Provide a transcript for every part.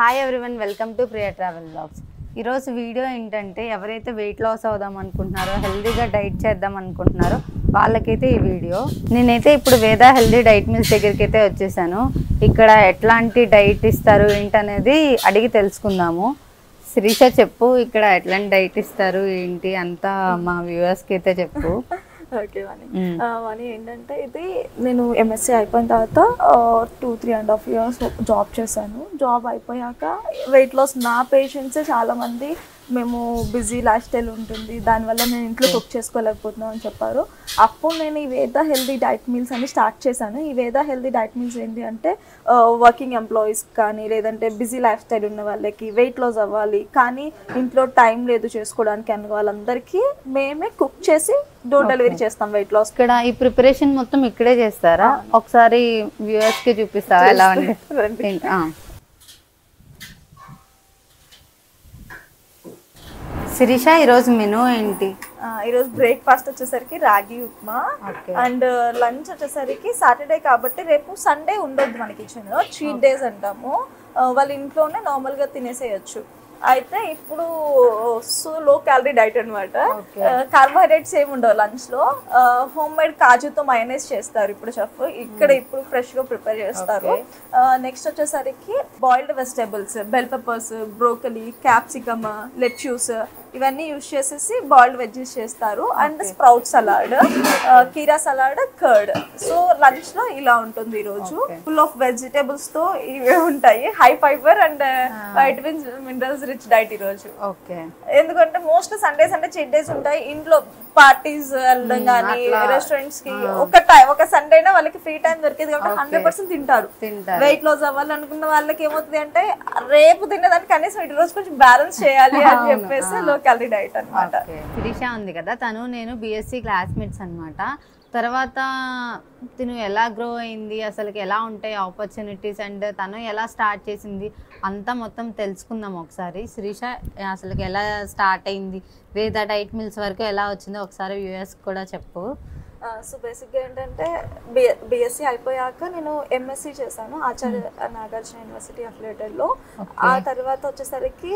Hi everyone welcome to Priya travel blogs ఈరోజు video ఏంటంటే ఎవరైతే వెయిట్ లాస్ అవుదాం అనుకుంటున్నారో హెల్దీగా డైట్ చేద్దాం అనుకుంటున్నారో వాళ్ళకైతే ఈ వీడియో నేనైతే ఇప్పుడు వేద హెల్దీ డైట్ మిల్స్ దగ్గరికి అయితే వచ్చేసాను ఇక్కడ ఎట్లాంటి డైట్ ఇస్తారు ఏంటనేది అడిగి తెలుసుకుందాము శిరీష చెప్పు ఇక్కడ ఎట్లాంటి డైట్ ఇస్తారు ఏంటి అంతా మా వ్యూవర్స్కి అయితే చెప్పు ఓకే వాణి మ్మ్. ఆ, వాణి ఏంటంటే ఇది నేను ఎంఎస్సీ అయిపోయిన తర్వాత two three and half years job చేశాను జాబ్ అయిపోయాక వెయిట్ లాస్ నా పేషెంట్సే చాలామంది మేము బిజీ లైఫ్ స్టైల్ ఉంటుంది దానివల్ల నేను ఇంట్లో కుక్ చేసుకోలేకపోతున్నాం అని చెప్పారు అప్పుడు నేను ఈ వేద హెల్దీ డైట్ మీల్స్ అని స్టార్ట్ చేశాను ఈ వేద హెల్దీ డైట్ మీల్స్ ఏంటి అంటే వర్కింగ్ ఎంప్లాయీస్ కానీ లేదంటే బిజీ లైఫ్ స్టైల్ ఉన్న వాళ్ళకి వెయిట్ లాస్ అవ్వాలి కానీ ఇంట్లో టైం లేదు చేసుకోవడానికి అన్న వాళ్ళందరికీ మేమే కుక్ చేసి డోర్ డెలివరీ చేస్తాం వెయిట్ లాస్ ఇక్కడ ఈ ప్రిపరేషన్ మొత్తం ఇక్కడే చేస్తారా ఒకసారి వ్యూవర్స్ కి చూపిస్తావా ఎలా ఉంది రండి. ఆ. శిరీష ఈరోజు మెనూ ఏంటి ఆ, ఈరోజు బ్రేక్ఫాస్ట్ వచ్చేసరికి ragi upma Okay. And lunch వచ్చేసరికి సాటర్డే కాబట్టి రేపు సండే ఉండొద్దు మన కిచెన్ చీట్ డేస్ అంటాము ఆ, వాళ్ళ ఇంట్లోనే నార్మల్ గా తినేసేయచ్చు అయితే ఇప్పుడు సో లో క్యాలరీ డైట్ అనమాట Okay. కార్బోహైడ్రేట్స్ ఏమి ఉండవు లంచ్ లో హోమ్ మేడ్ కాజుతో మైనస్ చేస్తారు ఇప్పుడు చెఫ్ ఇక్కడ ఇప్పుడు ఫ్రెష్ గా ప్రిపేర్ చేస్తారు నెక్స్ట్ వచ్చేసరికి boiled vegetables bell peppers broccoli capsicum lettuce ఇవన్నీ యూస్ చేసేసి బాయిల్డ్ వెజ్జెస్ చేస్తారు అండ్ స్ప్రౌట్ సలాడ్ కీరా సలాడ్ కర్డ్ సో లంచ్ లో ఇలా ఉంటుంది ఈ రోజు Okay. ఫుల్ ఆఫ్ వెజిటేబుల్స్ తో ఇవే ఉంటాయి high fibre and vitamins minerals rich diet ఈ రోజు ఓకే ఎందుకంటే most Sunday Sunday cheat days ఉంటాయి ఇంట్లో పార్టీస్ వెళ్ళడం కానీ అట్లా. రెస్టారెంట్స్ కి ఒక టైం ఒక సండేనా వాళ్ళకి ఫ్రీ టైం దొరికేది కాబట్టి Okay. హండ్రెడ్ పర్సెంట్ తింటారు తింటారు వెయిట్ లాస్ అవ్వాలనుకున్న వాళ్ళకి ఏమవుతుంది అంటే రేపు తినేదానికి కనీసం ఈ రోజు కొంచెం బ్యాలెన్స్ చేయాలి అని అవును, చెప్పేసి ఆ. లో క్యాలరీ డైట్ అన్నమాట ఓకే శిరీష ఉంది కదా తను నేను బీఎస్సీ క్లాస్మేట్స్ అన్నమాట తర్వాత తిను ఎలా గ్రో అయింది అసలుకి ఎలా ఉంటాయి ఆపర్చునిటీస్ అండ్ తను ఎలా స్టార్ట్ చేసింది అంతా మొత్తం తెలుసుకుందాం ఒకసారి శిరీష అసలుకి ఎలా స్టార్ట్ అయింది వేద డైట్ మిల్స్ వరకు ఎలా వచ్చిందో ఒకసారి వ్యూఎస్ కూడా చెప్పు సో బేసిక్గా ఏంటంటే బిఎస్సి అయిపోయాక నేను ఎంఎస్సి చేశాను ఆచార్య నాగార్జున యూనివర్సిటీ అఫిలియేటెడ్లో ఆ తర్వాత వచ్చేసరికి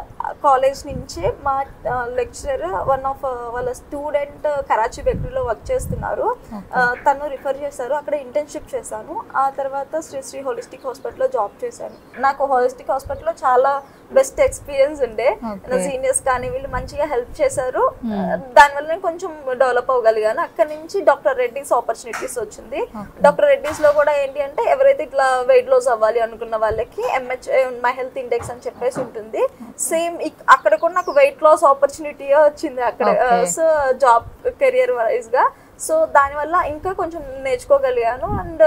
కాలేజ్ నుంచి మా లెక్చరర్ వన్ ఆఫ్ వాళ్ళ స్టూడెంట్ కరాచీ బేకరీలో వర్క్ చేస్తున్నారు ఆ, తను రిఫర్ చేశారు అక్కడ ఇంటర్న్షిప్ చేశాను ఆ తర్వాత శ్రీ శ్రీ హోలిస్టిక్ హాస్పిటల్లో జాబ్ చేశాను నాకు హోలిస్టిక్ హాస్పిటల్లో చాలా బెస్ట్ ఎక్స్పీరియన్స్ ఉండే Okay. నా సీనియర్స్ కానీ వీళ్ళు మంచిగా హెల్ప్ చేశారు దానివల్ల నేను కొంచెం డెవలప్ అవ్వగలిగాను అక్కడ నుంచి డాక్టర్ రెడ్డిస్ ఆపర్చునిటీస్ వచ్చింది డాక్టర్ రెడ్డిస్ లో కూడా ఏంటి అంటే ఎవరైతే ఇట్లా వెయిట్ లాస్ అవ్వాలి అనుకున్న వాళ్ళకి ఎంహెచ్ మై హెల్త్ ఇండెక్స్ అని చెప్పేసి ఉంటుంది సేమ్ అక్కడ కూడా నాకు వెయిట్ లాస్ ఆపర్చునిటీ వచ్చింది అక్కడ Okay. So job career wise గా సో దానివల్ల ఇంకా కొంచెం నేర్చుకోగలిగాను అండ్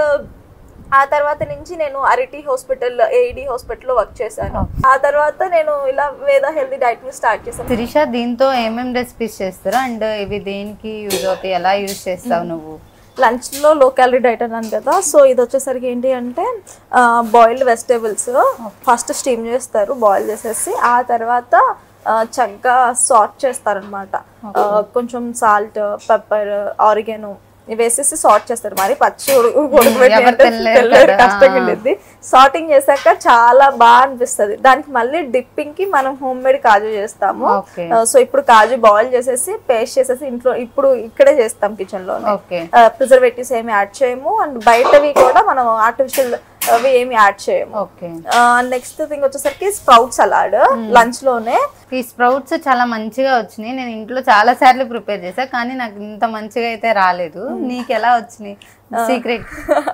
ఆ తర్వాత నుంచి నేను అరిటి హాస్పిటల్ ఏఈడి హాస్పిటల్లో వర్క్ చేశాను ఆ తర్వాత నేను ఇలా వేద హెల్తీ డైట్ ని స్టార్ట్ చేశాను శిరీష దీంతో ఏమేమి రెసిపీస్ చేస్తారు అండ్ ఇవి దేనికి యూజ్ అవుతాయి ఎలా యూజ్ చేస్తావు నువ్వు లంచ్ లో లో క్యాలరీ డైట్ అన్నాను కదా సో ఇది వచ్చేసరికి ఏంటి అంటే బాయిల్డ్ వెజిటేబుల్స్ ఫస్ట్ స్టీమ్ చేస్తారు బాయిల్ చేసేసి ఆ తర్వాత ఆ, చక్కగా సాట్ చేస్తారనమాట కొంచెం సాల్ట్ పెప్పర్ ఆరిగెనో వేసేసి సార్ట్ చేస్తారు మరి పచ్చి ఉడు- ఉడకబెట్టి ఎవరు అంటే తినలేరు తెల్లగా కదా. కష్టంగా ఉండిద్ది సార్టింగ్ చేశాక చాలా బాగా అనిపిస్తుంది దానికి మళ్ళీ డిప్పింగ్ కి మనం హోమ్ మేడ్ కాజు చేస్తాము ఓకే సో ఇప్పుడు కాజు బాయిల్ చేసేసి పేస్ట్ చేసేసి ఇంట్లో ఇప్పుడు ఇక్కడే చేస్తాం కిచెన్ లో ఓకే ప్రిజర్వేటివ్స్ ఏమి యాడ్ చేయము అండ్ బయటవి కూడా మనం ఆర్టిఫిషియల్ అవి ఏమి యాడ్ చేయము ఓకే నెక్స్ట్ థింగ్ వచ్చేసరికి స్ప్రౌట్ సలాడ్ లంచ్ లోనే ఈ స్ప్రౌట్స్ చాలా మంచిగా వచ్చినాయి నేను ఇంట్లో చాలా సార్లు ప్రిపేర్ చేశా కానీ నాకు ఇంత మంచిగా అయితే రాలేదు నీకు ఎలా వచ్చినాయి సీక్రెట్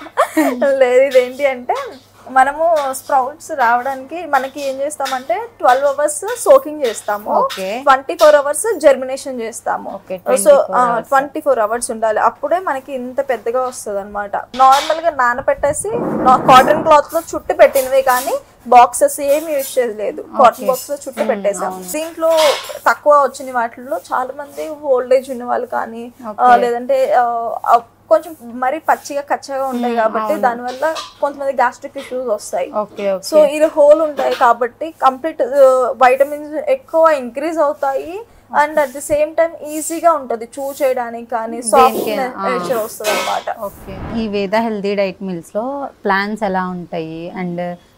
లేదు ఇదేంటి అంటే మనము స్ప్రౌట్స్ రావడానికి మనకి ఏం చేస్తామంటే ట్వెల్వ్ అవర్స్ సోకింగ్ చేస్తాము okay twenty four hours germination చేస్తాము Okay, సో 24 hours. ట్వంటీ ఫోర్ అవర్స్ ఉండాలి అప్పుడే మనకి ఇంత పెద్దగా వస్తుంది అనమాట నార్మల్ గా నానబెట్టేసి కాటన్ క్లాత్ లో చుట్టు పెట్టినవి కానీ బాక్సెస్ ఏమి యూజ్ చేయలేదు కాటన్ బాక్స్ లో చుట్టు పెట్టేసాం దీంట్లో తక్కువ వచ్చిన వాటిల్లో చాలా మంది ఓల్డేజ్ ఉన్న వాళ్ళు కానీ ఆ, లేదంటే ఆ, ఆ, కొంచెం మరీ పచ్చిగా కచ్చగా ఉంటాయి కాబట్టి దానివల్ల కొంతమంది గ్యాస్ట్రిక్ ఇష్యూస్ వస్తాయి ఓకే ఓకే సో ఇది హోల్ ఉంటాయి కాబట్టి కంప్లీట్ వైటమిన్స్ ఎక్కువ ఇంక్రీజ్ అవుతాయి and at the same time ఈజీగా ఉంటది చూ చేయడానికి కానీ సాఫ్ట్ నేచర్ వస్తుంది అనమాట ఓకే ఈ వేద హెల్దీ డైట్ మిల్స్ లో ప్లాన్స్ ఎలా ఉంటాయి అండ్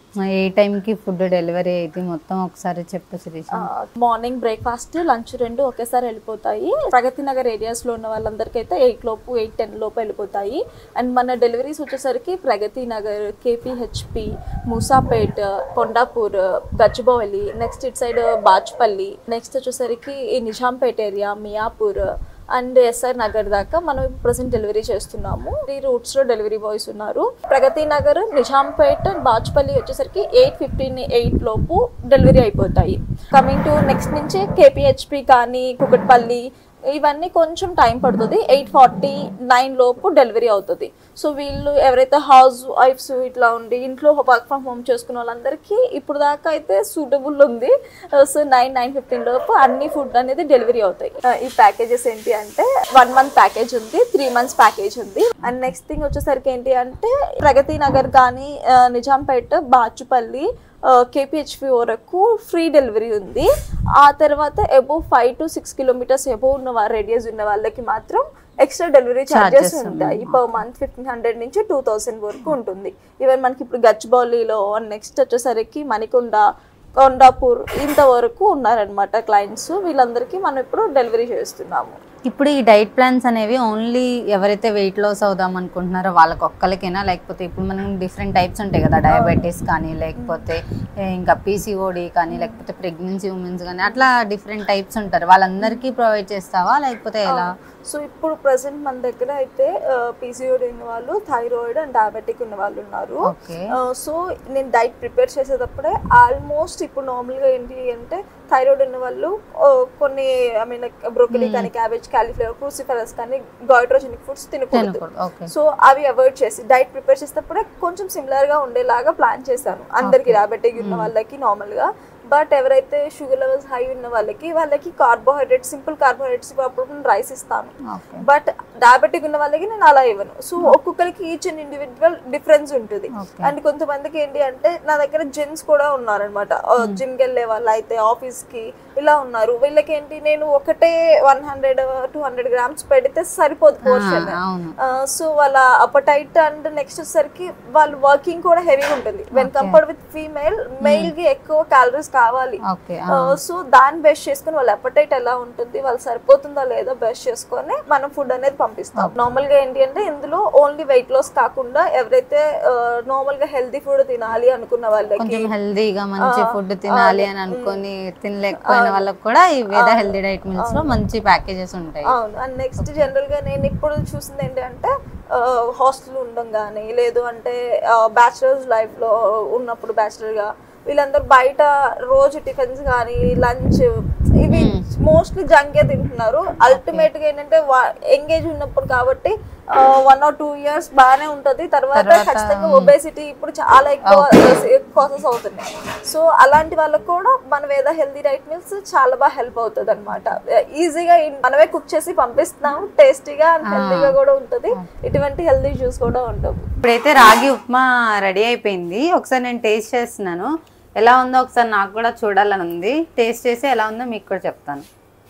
ఏ టైంకి ఫుడ్ డెలివరీ అయితే మొత్తం ఒకసారి చెప్పు శిరీష మార్నింగ్ బ్రేక్ఫాస్ట్ లంచ్ రెండు ఒకేసారి వెళ్ళిపోతాయి ప్రగతి నగర్ ఏరియాస్ లో ఉన్న వాళ్ళందరికీ అయితే ఎయిట్ లోపు ఎయిట్ టెన్ లోపు వెళ్ళిపోతాయి అండ్ మన డెలివరీస్ వచ్చేసరికి Pragathi Nagar KPHB Moosapet Kondapur Gachibowli next it side Bachupally next వచ్చేసరికి ఈ నిజాంపేట్ ఏరియా మియాపూర్ అండ్ ఎస్ఆర్ నగర్ దాకా మనం ప్రజెంట్ డెలివరీ చేస్తున్నాము ఈ రూట్స్ లో డెలివరీ బాయ్స్ ఉన్నారు ప్రగతి నగర్ నిజాంపేట్ బాచ్పల్లి వచ్చేసరికి ఎయిట్ ఫిఫ్టీన్ ఎయిట్ లోపు డెలివరీ అయిపోతాయి కమింగ్ టు నెక్స్ట్ నుంచి కేపీహెచ్పి కానీ కుకట్పల్లి ఇవన్నీ కొంచెం టైం పడుతుంది ఎయిట్ ఫార్టీ నైన్ లోపు డెలివరీ అవుతుంది సో వీళ్ళు ఎవరైతే హౌస్ వైఫ్స్ ఇట్లా ఉండి ఇంట్లో వర్క్ ఫ్రమ్ హోమ్ చేసుకున్న వాళ్ళందరికీ ఇప్పుడు దాకా అయితే సూటబుల్ ఉంది సో నైన్ నైన్ ఫిఫ్టీన్ లోపు అన్ని ఫుడ్ అనేది డెలివరీ అవుతాయి ఆ, ఈ ప్యాకేజెస్ ఏంటి అంటే వన్ మంత్ ప్యాకేజ్ ఉంది త్రీ మంత్స్ ప్యాకేజ్ ఉంది అండ్ నెక్స్ట్ థింగ్ వచ్చేసరికి ఏంటి అంటే ప్రగతి నగర్ కానీ ఆ, నిజాంపేట బాచుపల్లి కేపీహెచ్పి వరకు ఫ్రీ డెలివరీ ఉంది ఆ తర్వాత above five to six kilometres above ఉన్న రేడియస్ ఉన్న వాళ్ళకి మాత్రం ఎక్స్ట్రా డెలివరీ ఛార్జెస్ Charges ఉంటాయి పర్ మంత్ ఫిఫ్టీన్ హండ్రెడ్ నుంచి టూ థౌసండ్ వరకు ఉంటుంది ఈవెన్ మనకి ఇప్పుడు గచ్చిబౌలిలో నెక్స్ట్ వచ్చేసరికి మణికొండ కొండాపూర్ ఇంతవరకు ఉన్నారనమాట క్లయింట్స్ వీళ్ళందరికీ మనం ఇప్పుడు డెలివరీ చేస్తున్నాము ఇప్పుడు ఈ డైట్ ప్లాన్స్ అనేవి ఓన్లీ ఎవరైతే వెయిట్ లాస్ అవుదాం అనుకుంటున్నారో వాళ్ళకి ఒక్కరికైనా లేకపోతే ఇప్పుడు మనం డిఫరెంట్ టైప్స్ ఉంటాయి కదా డయాబెటీస్ కానీ లేకపోతే ఏ, ఇంకా పీసీఓడి కానీ లేకపోతే ప్రెగ్నెన్సీ ఉమెన్స్ కానీ అట్లా డిఫరెంట్ టైప్స్ ఉంటారు వాళ్ళందరికీ ప్రొవైడ్ చేస్తావా లేకపోతే ఎలా సో ఇప్పుడు ప్రజెంట్ మన దగ్గర అయితే పీసీఓడి ఉన్న వాళ్ళు థైరాయిడ్ అండ్ డయాబెటిక్ ఉన్న వాళ్ళు ఉన్నారు ఓకే సో నేను డైట్ ప్రిపేర్ చేసేటప్పుడే ఆల్మోస్ట్ ఇప్పుడు నార్మల్గా ఏంటి అంటే థైరాయిడ్ ఉన్న వాళ్ళు ఆ, కొన్ని ఐ మీన్ బ్రోకలీ కానీ క్యాబేజ్ క్యాలీఫ్లవర్ క్రూసిఫరస్ కానీ గైట్రోజెనిక్ ఫుడ్స్ తినకూడదు తినకూడదు ఓకే సో అవి అవాయిడ్ చేసి డైట్ ప్రిపేర్ చేసేటప్పుడే కొంచెం సిమిలర్ గా ఉండేలాగా ప్లాన్ చేశాను అందరికి డయాబెటిక్ ఉన్న వాళ్ళకి నార్మల్ గా బట్ ఎవరైతే షుగర్ లెవెల్స్ హై ఉన్న వాళ్ళకి వాళ్ళకి కార్బోహైడ్రేట్స్ సింపుల్ కార్బోహైడ్రేట్స్ అప్పుడు రైస్ ఇస్తాను ఓకే బట్ డయాబెటిక్ ఉన్న వాళ్ళకి నేను అలా ఇవ్వను సో ఒక్కొక్కరికి ఈచ్ అండ్ ఇండివిజువల్ డిఫరెన్స్ ఉంటుంది Okay. అండ్ కొంతమందికి ఏంటి అంటే నా దగ్గర జెంట్స్ కూడా ఉన్నారనమాట జిమ్ కి వెళ్ళే వాళ్ళు అయితే ఆఫీస్ కి ఇలా ఉన్నారు వీళ్ళకి ఏంటి నేను ఒకటే one hundred two hundred grams పెడితే సరిపోదు పోర్షన్ అవును సో వాళ్ళ అపటైట్ అండ్ నెక్స్ట్ వచ్చేసరికి వాళ్ళు వర్కింగ్ కూడా హెవీగా ఉంటుంది when compared with female male కి ఎక్కువ క్యాలరీస్ కావాలి ఓకే సో దాన్ని బెస్ట్ చేసుకుని వాళ్ళ అపటైట్ ఎలా ఉంటుంది వాళ్ళు సరిపోతుందా లేదా బెస్ట్ చేసుకొని మనం ఫుడ్ అనేది పంపిస్తాం నార్మల్ గా ఏంటి అంటే ఇందులో ఓన్లీ వెయిట్ లాస్ కాకుండా ఎవరైతే నార్మల్ గా హెల్తీ ఫుడ్ తినాలి అనుకున్న వాళ్ళకి కొంచెం హెల్దీగా మంచి ఫుడ్ తినాలి అని అనుకొని తినలేకపోయిన వాళ్ళకి కూడా ఈ వేద హెల్దీ డైట్ మిల్స్ లో మంచి ప్యాకేజెస్ ఉంటాయి అవును అండ్ నెక్స్ట్ జనరల్ గా నేను ఇప్పుడు చూసింది ఏంటంటే హాస్టల్ ఉండడం కానీ లేదు అంటే బ్యాచిలర్స్ లైఫ్ లో ఉన్నప్పుడు బ్యాచిలర్ గా వీళ్ళందరూ బయట రోజు టిఫిన్స్ కానీ లంచ్ ఇవి మోస్ట్లీ జంకే తింటున్నారు అల్టిమేట్ గా ఏంటంటే ఎంగేజ్ ఉన్నప్పుడు కాబట్టి వన్ ఆర్ టూ ఇయర్స్ బాగానే ఉంటది తర్వాత తర్వాత, ఖచ్చితంగా ఒబేసిటీ ఇప్పుడు చాలా ఎక్కువ కాసెస్ అవుతున్నాయి సో అలాంటి వాళ్ళకు కూడా మన వేద హెల్దీ డైట్ మీల్స్ చాలా బాగా హెల్ప్ అవుతుంది అనమాట ఈజీగా మనమే కుక్ చేసి పంపిస్తున్నాం టేస్టీగా అండ్ హెల్దీగా కూడా ఉంటుంది ఇటువంటి హెల్దీ జ్యూస్ కూడా ఉంటుంది ఇప్పుడైతే రాగి ఉప్మా రెడీ అయిపోయింది ఒకసారి నేను టేస్ట్ చేస్తున్నాను ఎలా ఉందో ఒకసారి నాకు కూడా చూడాలని ఉంది టేస్ట్ చేసి ఎలా ఉందో మీకు కూడా చెప్తాను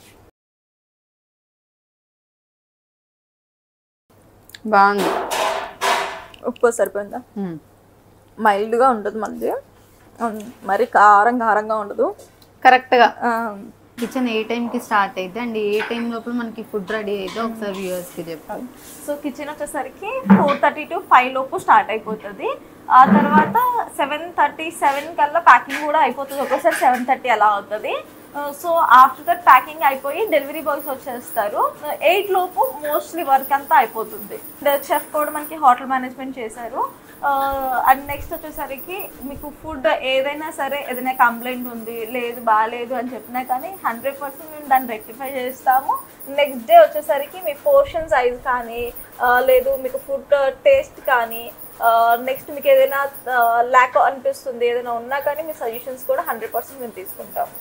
బాగుంది ఉప్పు సరిపోయిందా మ్మ్. మైల్డ్గా ఉంటుంది మనది ఉమ్, మరి కారం కారంగా ఉండదు కరెక్ట్గా ఆ, కిచెన్ ఏ టైంకి స్టార్ట్ అయితే అండ్ ఏ టైం లోపల మనకి ఫుడ్ రెడీ అయితే ఒకసారి వ్యూవర్స్కి చెప్పు సో కిచెన్ వచ్చేసరికి ఫోర్ థర్టీ టు ఫైవ్ లోపు స్టార్ట్ అయిపోతుంది ఆ తర్వాత సెవెన్ థర్టీ సెవెన్ కల్లా ప్యాకింగ్ కూడా అయిపోతుంది ఒక్కోసారి సెవెన్ థర్టీ అలా అవుతుంది సో ఆఫ్టర్ దట్ ప్యాకింగ్ అయిపోయి డెలివరీ బాయ్స్ వచ్చేస్తారు ఎయిట్ లోపు మోస్ట్లీ వర్క్ అంతా అయిపోతుంది చెఫ్ కూడా మనకి హోటల్ మేనేజ్మెంట్ చేశారు అండ్ నెక్స్ట్ వచ్చేసరికి మీకు ఫుడ్ ఏదైనా సరే ఏదైనా కంప్లైంట్ ఉంది లేదు బాగాలేదు అని చెప్పినా కానీ హండ్రెడ్ పర్సెంట్ మేము దాన్ని రెక్టిఫై చేస్తాము నెక్స్ట్ డే వచ్చేసరికి మీ పోర్షన్ సైజ్ కానీ ఆ, లేదు మీకు ఫుడ్ టేస్ట్ కానీ నెక్స్ట్ మీకు ఏదైనా ల్యాక్ అనిపిస్తుంది ఏదైనా ఉన్నా కానీ మీ సజెషన్స్ కూడా హండ్రెడ్ పర్సెంట్ మేము తీసుకుంటాం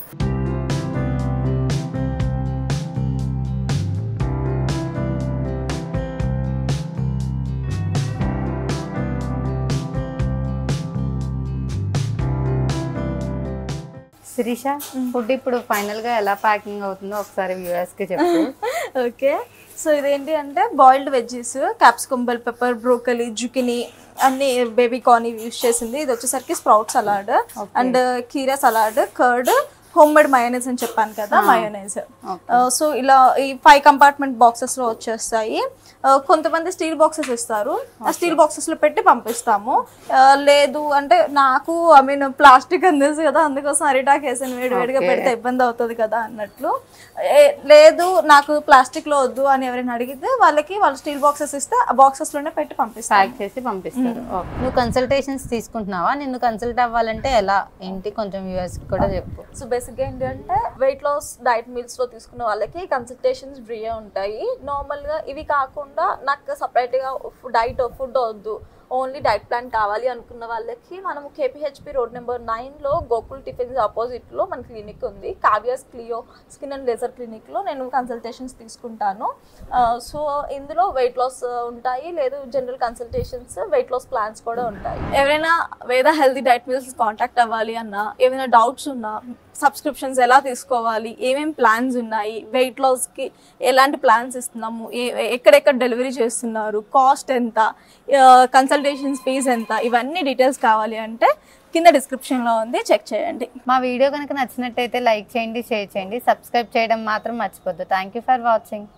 శిరీష ఫుడ్ ఇప్పుడు ఫైనల్ గా ఎలా ప్యాకింగ్ అవుతుందో ఒకసారి వ్యూవర్స్ కి చెప్పు ఓకే సో ఇదేంటి అంటే boiled veggies capsicum bell pepper broccoli zucchini అన్ని బేబీ కార్న్ యూస్ చేసింది ఇది వచ్చేసరికి స్ప్రౌట్ సలాడ్ అండ్ కీరా salad curd home made mayonnaise అని చెప్పాను కదా మయోనైజ్ సో ఇలా ఈ ఫైవ్ కంపార్ట్మెంట్ బాక్సెస్ లో వచ్చేస్తాయి ఆ, కొంతమంది స్టీల్ బాక్సెస్ ఇస్తారు ఆ స్టీల్ బాక్సెస్ లో పెట్టి పంపిస్తాము ఆ, లేదు అంటే నాకు ఐ మీన్ ప్లాస్టిక్ అని తెలుసు కదా అందుకోసం అరిటాక్ వేసాను వేడి వేడిగా పెడితే ఇబ్బంది అవుతుంది కదా అన్నట్లు ఏ- లేదు నాకు ప్లాస్టిక్ లో వద్దు అని ఎవరైనా అడిగితే వాళ్ళకి వాళ్ళు స్టీల్ బాక్సెస్ ఇస్తే ఆ బాక్సెస్ లోనే పెట్టి పంపిస్తాను ప్యాక్ చేసి పంపిస్తారు ఓకే. నువ్వు కన్సల్టేషన్స్ తీసుకుంటున్నావా నిన్ను కన్సల్ట్ అవ్వాలంటే ఎలా ఏంటి కొంచెం వ్యూవర్స్ కూడా చెప్పు సో బేసిక్గా ఏంటంటే వెయిట్ లాస్ డైట్ మీల్స్లో తీసుకున్న వాళ్ళకి కన్సల్టేషన్స్ ఫ్రీగా ఉంటాయి నార్మల్గా ఇవి కాకుండా నాకు సపరేట్గా డైట్ ఫుడ్ వద్దు ఓన్లీ డైట్ ప్లాన్ కావాలి అనుకున్న వాళ్ళకి మనము కేపీహెచ్పి రోడ్ నెంబర్ నైన్లో గోకుల్ టిఫిన్స్ ఆపోజిట్లో మన క్లినిక్ ఉంది Kavya's Cleo skin and laser క్లినిక్లో నేను కన్సల్టేషన్స్ తీసుకుంటాను సో ఇందులో వెయిట్ లాస్ ఉంటాయి లేదు general consultations weight loss plans కూడా ఉంటాయి ఎవరైనా వేద హెల్తీ డైట్ మీల్స్ కాంటాక్ట్ అవ్వాలి అన్నా ఏమైనా డౌట్స్ ఉన్నా సబ్స్క్రిప్షన్స్ ఎలా తీసుకోవాలి ఏమేమి ప్లాన్స్ ఉన్నాయి వెయిట్ లాస్కి ఎలాంటి ప్లాన్స్ ఇస్తున్నాము ఏ- ఎక్కడెక్కడ డెలివరీ చేస్తున్నారు కాస్ట్ ఎంత కన్సల్టేషన్స్ ఫీజ్ ఎంత ఇవన్నీ డీటెయిల్స్ కావాలి అంటే కింద డిస్క్రిప్షన్లో ఉంది చెక్ చేయండి మా వీడియో కనుక నచ్చినట్టయితే లైక్ చేయండి షేర్ చేయండి సబ్స్క్రైబ్ చేయడం మాత్రం మర్చిపోద్దు థ్యాంక్ యూ ఫర్ వాచింగ్